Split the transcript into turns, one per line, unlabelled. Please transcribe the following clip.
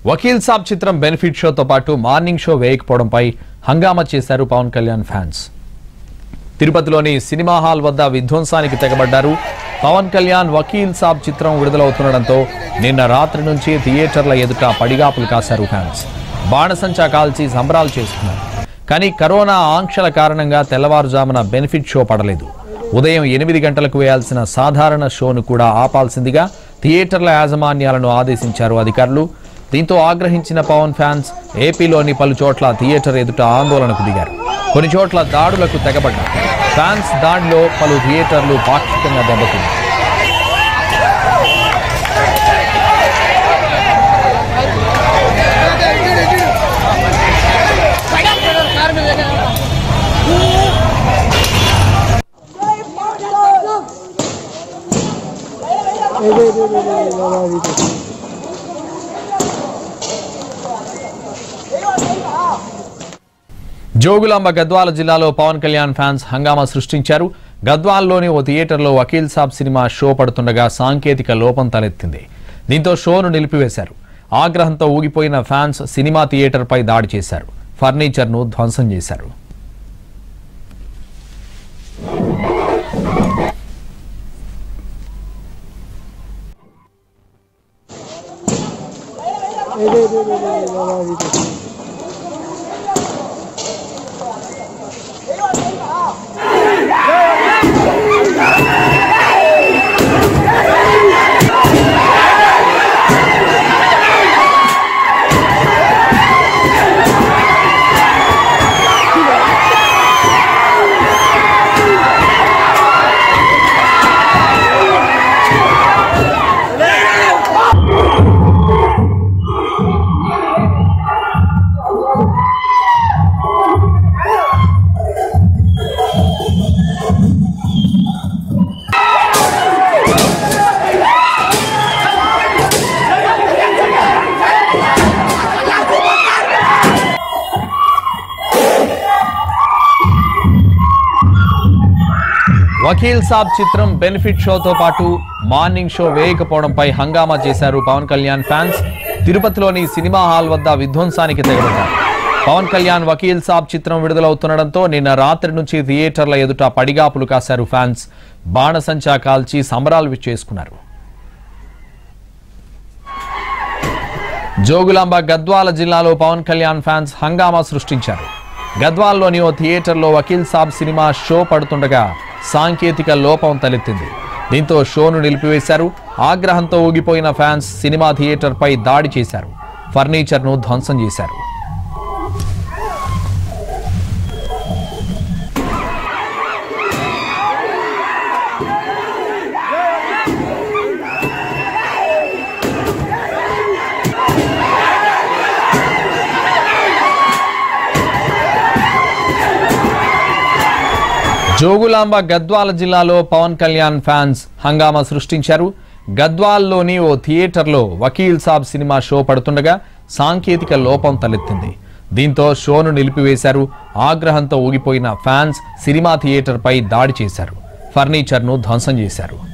వకీల్ సాబ్ చిత్రం బెనిఫిట్ షోతో పాటు morning show వేయకపోవడంపై హంగామా చేశారు పవన్ కళ్యాణ్ ఫ్యాన్స్ తిరుపతిలోని సినిమా హాల్ వద్ద విధ్వంసానికి తెగబడ్డారు పవన్ కళ్యాణ్ వకీల్ సాబ్ చిత్రం విడుదలవుతుండటంతో నిన్న రాత్రి నుంచి థియేటర్ల ఎదుట పడిగాపులు కాశారు ఫ్యాన్స్ బాణసంచా కాల్చి సంబరాలు చేసుకున్నారు కానీ కరోనా ఆంక్షల కారణంగా తెల్లవారుజామున బెనిఫిట్ షో పడలేదు ఉదయం ఎనిమిది గంటలకు వేయాల్సిన సాధారణ షోను కూడా ఆపాల్సిందిగా థియేటర్ల యాజమాన్యాలను ఆదేశించారు అధికారులు దీంతో ఆగ్రహించిన పవన్ ఫ్యాన్స్ ఏపీలోని పలు చోట్ల థియేటర్ ఎదుట ఆందోళనకు దిగారు కొన్ని చోట్ల దాడులకు తెగబడ్డారు ఫ్యాన్స్ దాడిలో పలు థియేటర్లు పాక్షికంగా దెబ్బతిన్నాయి జోగులాంబ గద్వాల జిల్లాలో పవన్ కళ్యాణ్ ఫ్యాన్స్ హంగామా సృష్టించారు గద్వాల్లోని ఓ థియేటర్లో వకీల్ సాబ్ సినిమా షో పడుతుండగా సాంకేతిక లోపం తలెత్తింది దీంతో షోను నిలిపివేశారు ఆగ్రహంతో ఊగిపోయిన ఫ్యాన్స్ సినిమా థియేటర్పై దాడి చేశారు ఫర్నిచర్ను ధ్వంసం చేశారు వకీల్ సాబ్ చిత్రం బెనిఫిట్ షోతో పాటు మార్నింగ్ షో వేయకపోవడంపై హంగామా చేశారు పవన్ కళ్యాణ్ ఫ్యాన్స్ తిరుపతిలోని సినిమా హాల్ వద్ద విధ్వంసానికి తెగబడ్డారు పవన్ కళ్యాణ్ వకీల్ సాబ్ చిత్రం విడుదలవుతుండటంతో నిన్న రాత్రి నుంచి థియేటర్ల ఎదుట పడిగాపులు కాశారు ఫ్యాన్స్ బాణసంచా కాల్చి సంబరాలు చేసుకున్నారు జోగులాంబ గద్వాల జిల్లాలో పవన్ కళ్యాణ్ ఫ్యాన్స్ హంగామా సృష్టించారు గద్వాల్లోని ఓ థియేటర్లో వకీల్ సాబ్ సినిమా షో పడుతుండగా సాంకేతిక లోపం తలెత్తింది దీంతో షోను నిలిపివేశారు ఆగ్రహంతో ఊగిపోయిన ఫ్యాన్స్ సినిమా థియేటర్పై దాడి చేశారు ఫర్నిచర్ను ధ్వంసం చేశారు జోగులాంబ గద్వాల జిల్లాలో పవన్ కళ్యాణ్ ఫ్యాన్స్ హంగామా సృష్టించారు గద్వాల్లోని ఓ థియేటర్లో వకీల్ సాబ్ సినిమా షో పడుతుండగా సాంకేతిక లోపం తలెత్తింది దీంతో షోను నిలిపివేశారు ఆగ్రహంతో ఊగిపోయిన ఫ్యాన్స్ సినిమా థియేటర్పై దాడి చేశారు ఫర్నిచర్ను ధ్వంసం చేశారు